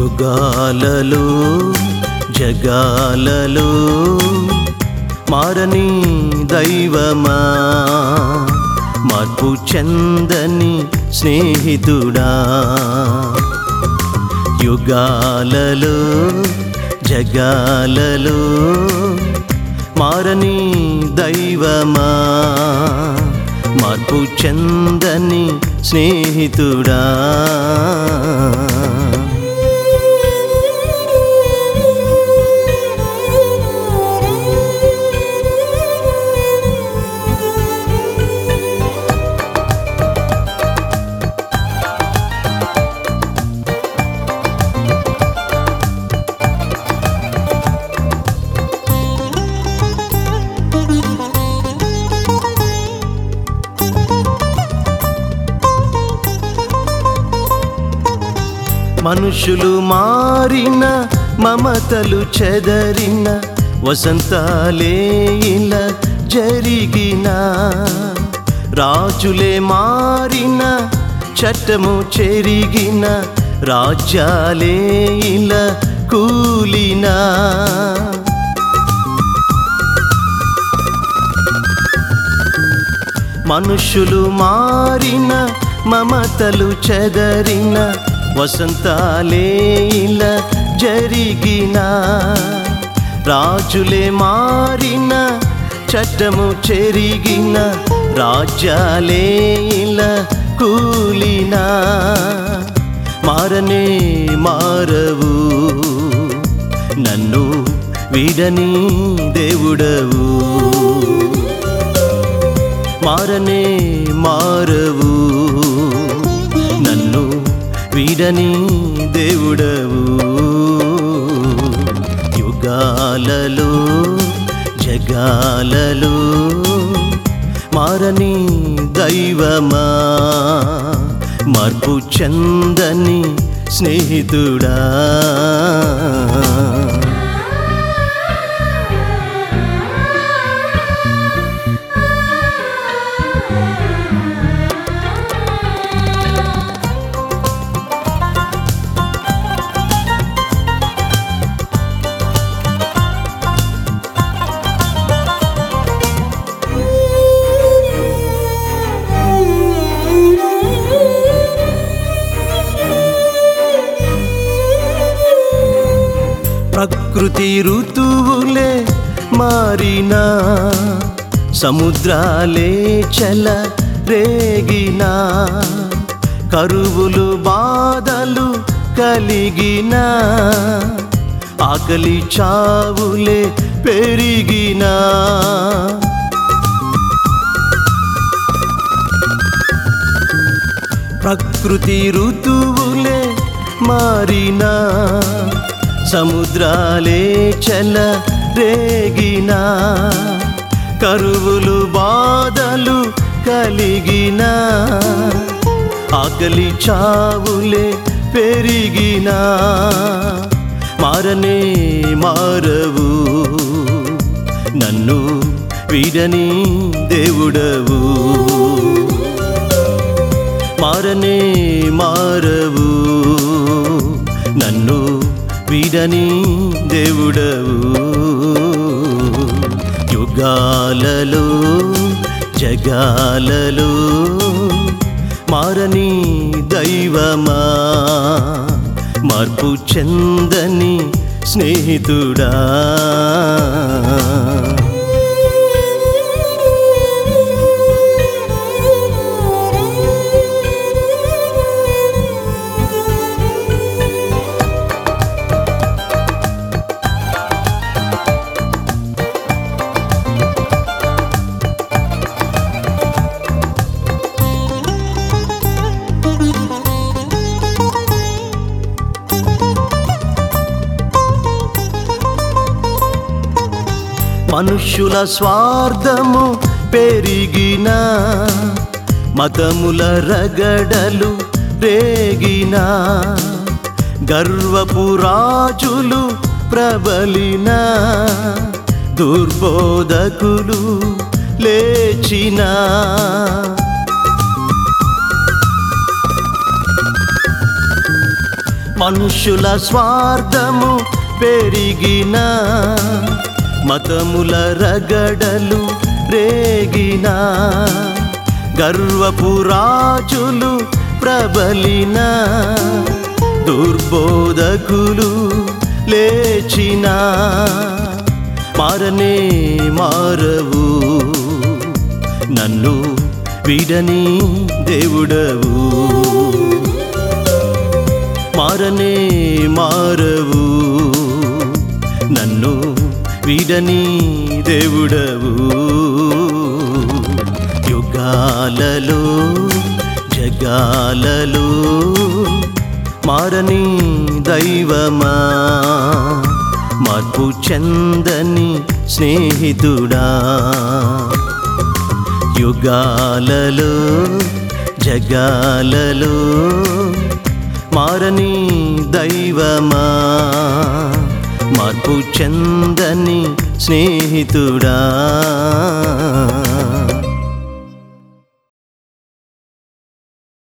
యుగాలలో జగాలలో మారని దైవమా మార్పు చెందని స్నేహితుడా యుగాలలో జగాలలో మారని దైవమా మార్పు చెందని స్నేహితుడా మనుషులు మారిన మమతలు చెదరిన వసంతాలే ఇలా జరిగిన రాజులే మారిన చట్టము చెరిగిన రాజ్యాలే ఇలా కూలినా మనుషులు మారిన మమతలు చెదరిన వసంతాలే ఇలా జరిగిన రాజులే మారిన చట్టము చెరిగిన రాజ్యాలే ఇలా కూలిన మారనే మారవు నన్ను వీడని దేవుడవు మారనే మారవు నన్ను వీడని దేవుడవు యుగాలలో జగాలలో మారని దైవమా మార్పు చెందని స్నేహితుడా ప్రకృతి ఋతువులే మారినా సముద్రాలే చల రేగినా కరువులు బాధలు కలిగినా ఆకలి చావులే పెరిగినా ప్రకృతి ఋతువులే మారినా సముద్రాలే చల రేగినా కరువులు బాధలు కలిగినా ఆకలి చావులే పెరిగినా మారనే మారవు నన్ను వీడని దేవుడవు మారనే మారవు నన్ను వీడని దేవుడవు యుగాలలో జగాలలో మారని దైవమా మార్పు చెందని స్నేహితుడా మనుష్యుల స్వార్థము పెరిగిన మతముల రగడలు రేగిన గర్వపు రాజులు ప్రబలిన దుర్బోధకులు లేచినా మనుషుల స్వార్థము పెరిగిన మతముల రగడలు రేగిన గర్వపు రాజులు ప్రబలిన దుర్బోధకులు లేచిన మారనే మారవు నన్ను విడని దేవుడవు మారనే మారవు నన్ను విడని దేవుడవు యుగాలలో జగాలలో మారని దైవమా మార్పు చెందని స్నేహితుడా యుగాలలో జగాలలో మారని దైవమా మార్పు చెందని స్నేహితుడా